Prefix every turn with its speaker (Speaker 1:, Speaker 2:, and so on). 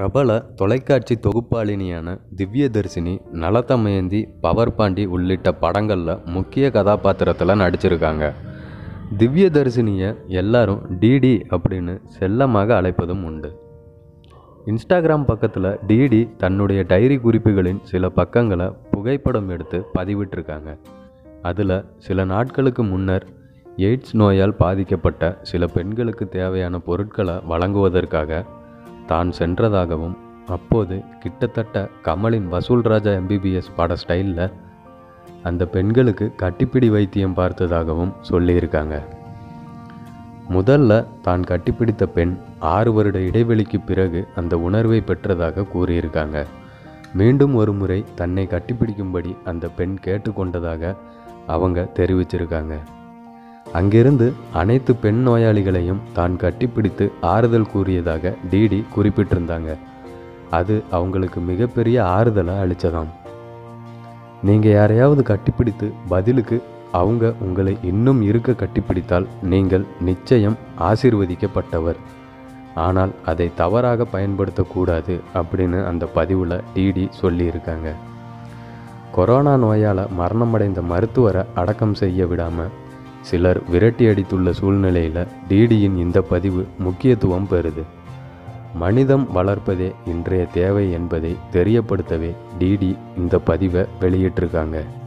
Speaker 1: பிரபல தொலைக்காட்சி தொகுப்பாளினியான திவ்யதர்ஷினி நலதமயந்தி பவர் பாண்டி உள்ளிட்ட படங்களில் முக்கிய கதாபாத்திரத்தில் நடிச்சிருக்காங்க திவ்யதர்ஷினியை எல்லாரும் டிடி அப்படின்னு செல்லமாக அழைப்பதும் உண்டு இன்ஸ்டாகிராம் பக்கத்தில் டிடி தன்னுடைய டைரி குறிப்புகளின் சில பக்கங்களை புகைப்படம் எடுத்து பதிவிட்டிருக்காங்க அதில் சில நாட்களுக்கு முன்னர் எய்ட்ஸ் நோயால் பாதிக்கப்பட்ட சில பெண்களுக்கு தேவையான பொருட்களை வழங்குவதற்காக தான் சென்றதாகவும் அப்போது கிட்டத்தட்ட கமலின் வசூல் ராஜா எம்பிபிஎஸ் பட ஸ்டைலில் அந்த பெண்களுக்கு கட்டிப்பிடி வைத்தியம் பார்த்ததாகவும் சொல்லியிருக்காங்க முதல்ல தான் கட்டிப்பிடித்த பெண் ஆறு வருட இடைவெளிக்கு பிறகு அந்த உணர்வை பெற்றதாக கூறியிருக்காங்க மீண்டும் ஒரு முறை தன்னை கட்டிப்பிடிக்கும்படி அந்த பெண் கேட்டுக்கொண்டதாக அவங்க தெரிவிச்சிருக்காங்க அங்கிருந்து அனைத்து பெண் நோயாளிகளையும் தான் கட்டிப்பிடித்து ஆறுதல் கூறியதாக டிடி குறிப்பிட்டிருந்தாங்க அது அவங்களுக்கு மிகப்பெரிய ஆறுதலை அளித்ததாம் நீங்கள் யாரையாவது கட்டிப்பிடித்து பதிலுக்கு அவங்க உங்களை இன்னும் இருக்க கட்டிப்பிடித்தால் நீங்கள் நிச்சயம் ஆசீர்வதிக்கப்பட்டவர் ஆனால் அதை தவறாக பயன்படுத்தக்கூடாது அப்படின்னு அந்த பதிவில் டிடி சொல்லியிருக்காங்க கொரோனா நோயால் மரணமடைந்த மருத்துவரை அடக்கம் செய்ய விடாமல் சிலர் விரட்டி அடித்துள்ள சூழ்நிலையில் டிடியின் இந்த பதிவு முக்கியத்துவம் பெறுது மனிதம் வளர்ப்பதே இன்றைய தேவை என்பதை தெரியப்படுத்தவே டிடி இந்த பதிவை வெளியிட்டிருக்காங்க